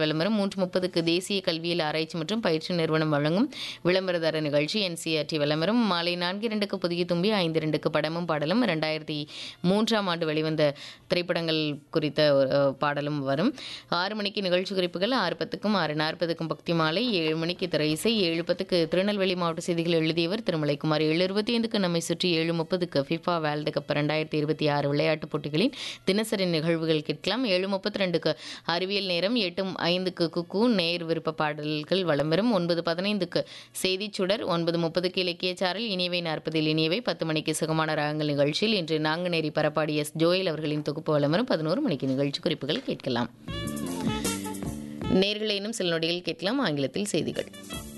விளம்பரம் மூன்று முப்பதுக்கு தேசிய கல்வியில் ஆராய்ச்சி மற்றும் பயிற்சி நிறுவனம் வழங்கும் விளம்பரதார நிகழ்ச்சி என்சிஆர்டி விளம்பரம் மாலை நான்கு இரண்டுக்கு புதிய தும்பி ஐந்து இரண்டுக்கு படமும் பாடலும் ரெண்டாயிரத்தி மூன்றாம் ஆண்டு வெளிவந்த திரைப்படங்கள் குறித்த ஒரு, அஹ், பாடலும் வரும் ஆறு மணிக்கு நிகழ்ச்சி குறிப்புகள் ஆறு பத்துக்கும் ஆறு நாற்பதுக்கும் பக்தி மாலை ஏழு மணிக்கு திரை இசை ஏழு பத்துக்கு திருநெல்வேலி மாவட்ட செய்திகள் எழுதியவர் திருமலைக்குமார் ஏழு இருபத்தி ஐந்துக்கு நம்மை சுற்றி ஏழு முப்பதுக்கு ஃபிஃபா வேர்ல்டு கப் ரெண்டாயிரத்தி இருபத்தி ஆறு விளையாட்டுப் போட்டிகளின் தினசரி நிகழ்வுகள் கேட்கலாம் ஏழு முப்பத்தி ரெண்டுக்கு அறிவியல் நேரம் எட்டு ஐந்துக்கு குக்கு நேர் விருப்ப பாடல்கள் வலம் வரும் ஒன்பது பதினைந்துக்கு செய்திச் சுடர் ஒன்பது முப்பதுக்கு இலக்கியச்சாரல் இனியவை நாற்பதில் இனியவை பத்து மணிக்கு சுகமான ராகங்கள் நிகழ்ச்சியில் இன்று நாங்குநேரி பரப்பாடி எஸ் ஜோயல் அவர்களின் தொகுப்பு வலம் வரும் பதினோரு மணிக்கு நிகழ்ச்சி குறிப்புகள் கேட்கலாம் நேர்களை இன்னும் சில நொடிகள் கேட்கலாம் ஆங்கிலத்தில் செய்திகள்